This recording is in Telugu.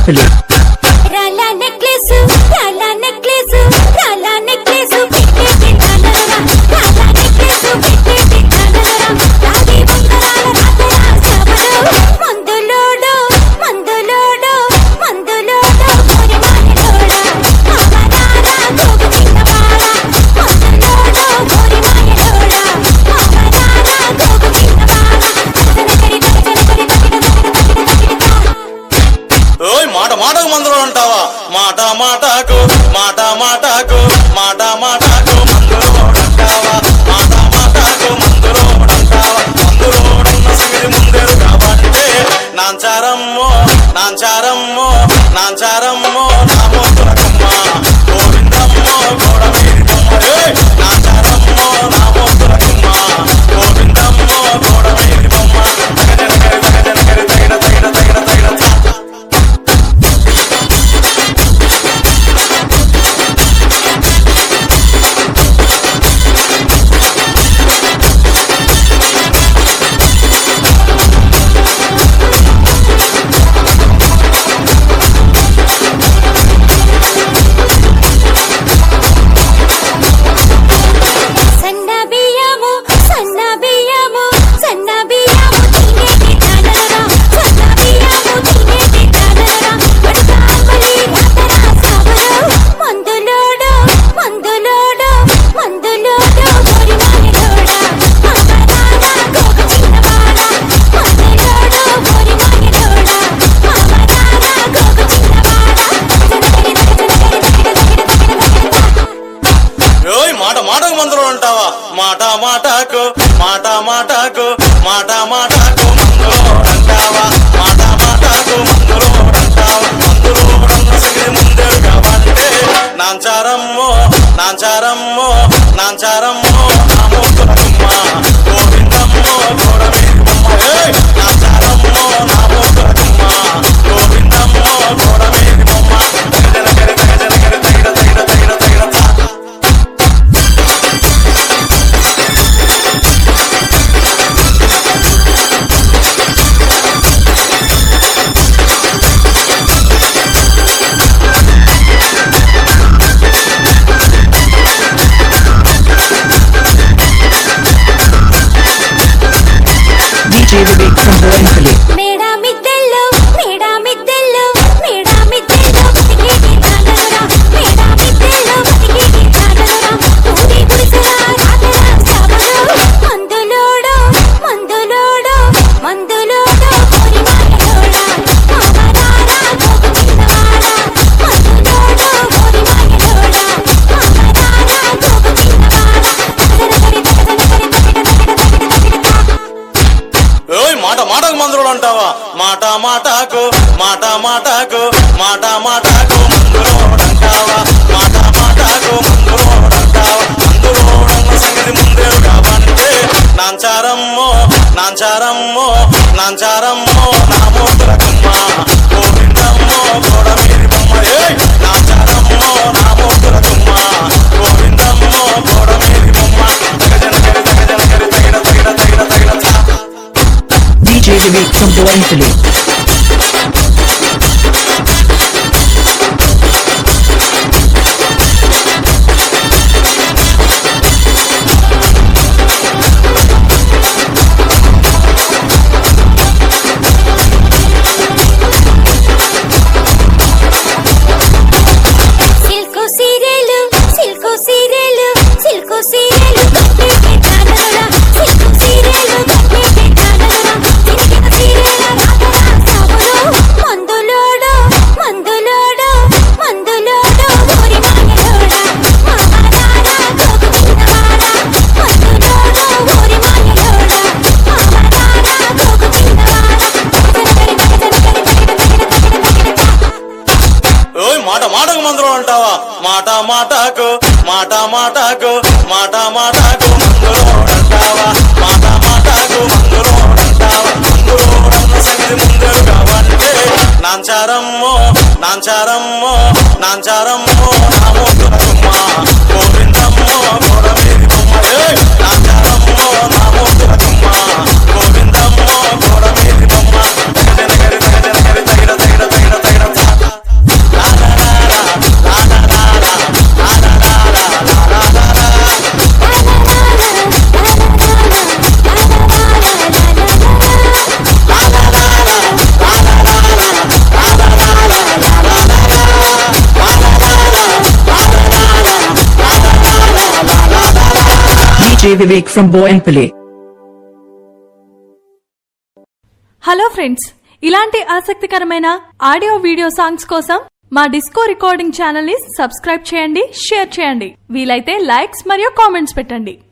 Anthony. రాళ్ళ నెక్లెస్ రాళ్ళ నెక్లెస్ రాళ్ళ నెక్లెస్ పెట్టేటి తాళరా రాళ్ళ నెక్లెస్ పెట్టేటి తాళరా రాగి బంగారాల రాతరా సబడు మందులోడు మందులోడు మందులోడు కోరి మాయలోడా మావరారా గోగు చిన్నవాడా మందులోడు కోరి మాయలోడా మావరారా గోగు చిన్నవాడా తనకరి తనకరి తనకరి ఓయ్ మాట మాటకు మందులో అంటావా మాట మాటకు మాట మాటకు మాట మాటకు మందులో అంటావా మాట మాటకు మందులో అంటావా మందులో ఉన్న సంగతి ముందేరు కాబట్టి నాంచారమ్మో నాంచారమ్మో నాంచారమ్మో నా మోతులకమ్మ గోవిందమ్మో గోడమీది బొమ్మ ఏయ్! నాంచారమ్మో నా మోతులకమ్మ గోవిందమ్మో గోడమీది బొమ్మ తగదెనకరి తగదెనకరి తగిన తగిన తగిన తగిన తా. సన్న బియ్యము సన్న బియ్యము సన్న బియ్యము తినేటి తాళరా సన్న బియ్యము తినేటి తాళరా పడకాంబలి రాతరా సాబరు మందులోడు మందులోడు మందులోడు గోరి మాయలోడా మావరారా గోగు చిన్నవాడా మందులోడు గోరి మాయలోడా మావరారా గోగు చిన్నవాడా జనకరి జనకరి జనకరి ఓయ్ మాట మాటకు మందులో అంటావా మాట మాటకు మాట మాటకు మాట మాటకు మందులో అంటావా మాట మాటకు మందులో అంటావా మందులో ఉన్న సంగతి ముందేరు కాబట్టి నాంచారమ్మో నాంచారమ్మో నాంచారమ్మో నా మూతులకమ్మ గోవిందమ్మో గోడమీది బొమ్మ ఏయ్! నాంచారమ్మో నా మూతులకమ్మ గోవిందమ్మో గోడమీది బొమ్మ తగదెనకరి తగదెనకరి తగిన తగిన తగిన తగిన తా. DJ Vivek from Anthony. మేడా మిద్దెల్లో మేడా మిద్దెల్లో మేడా మిద్దెల్లో బతికేటి తాళరా మేడా మిద్దెల్లో బతికేటి తాళరా ఊరి గుడిసెల రాతరా సాబరు మందులోడు మందులోడు మందులోడు కోరి మాయలోడా మావరారా గోగు చిన్నవాడా మందులోడు కోరి మాయలోడా మావరారా గోగు చిన్నవాడా తగదనకరి తగదనకరి తగదనకరి తగదనకరి ఓయ్ మాట మాటకు మందులు అంటావా మాట మాటకు మాట మాటకు మాట మాటకు మందులో అంటావా మాట మాటకు మందులో అంటావా మందులో ఉన్న సంగతి ముందేరు కాబట్టి నాంచారమ్మో నాంచారమ్మో నాంచారమ్మో నా మూతులకమ్మ గోవిందమ్మో గోడ మీది బొమ్మ ఏయ్! నాంచారమ్మో నా మూతులకమ్మ గోవిందమ్మో గోడ మీది బొమ్మ తగజనకరి తగజనకరి తగిన తగిన తగిన తగిన తా. DJ Vivek from Anthony. Silk serial silk serial silk serial కట్టేటి తాళరా సిల్కు సీరియలు కట్టేటి తాళరా చిరిగిన సీరియల రాతరా సాబరు మందులోడు మందులోడు మందులోడు ఓరి మాయలోడా మావరారా గోగు చిన్నవాడా మందులోడు ఓరి మాయలోడా మావరారా గోగు చిన్నవాడా జనకరి జనకరి జనకరి ఓయ్ మాట మాటకు మందులో అంటావా మాట మాటకు మాట మాటకు మాట మాటకు మందులో అంటావా మాట మాటకు మందులో అంటావా మందులో ఉన్న సంగతి ముందేరు కాబట్టి నాంచారమ్మో నాంచారమ్మో నాంచారమ్మో నా మూతులకమ్మ గోవిందమ్మో గోడ మీది బొమ్మ ఏయ్! నాంచారమ్మో నా మూతులకమ్మ గోవిందమ్మో గోడ మీది బొమ్మ తగజనకరి తగజనకరి తగిన తగిన తగిన తగిన తా. DJ Vivek from Boinpally. Hello friends ఇలాంటి ఆసక్తికరమైన ఆడియో వీడియో సాంగ్స్ కోసం మా డిస్కో రికార్డింగ్ ఛానల్ ని సబ్స్క్రైబ్ చేయండి షేర్ చేయండి వీలైతే లైక్స్ మరియు కామెంట్స్ పెట్టండి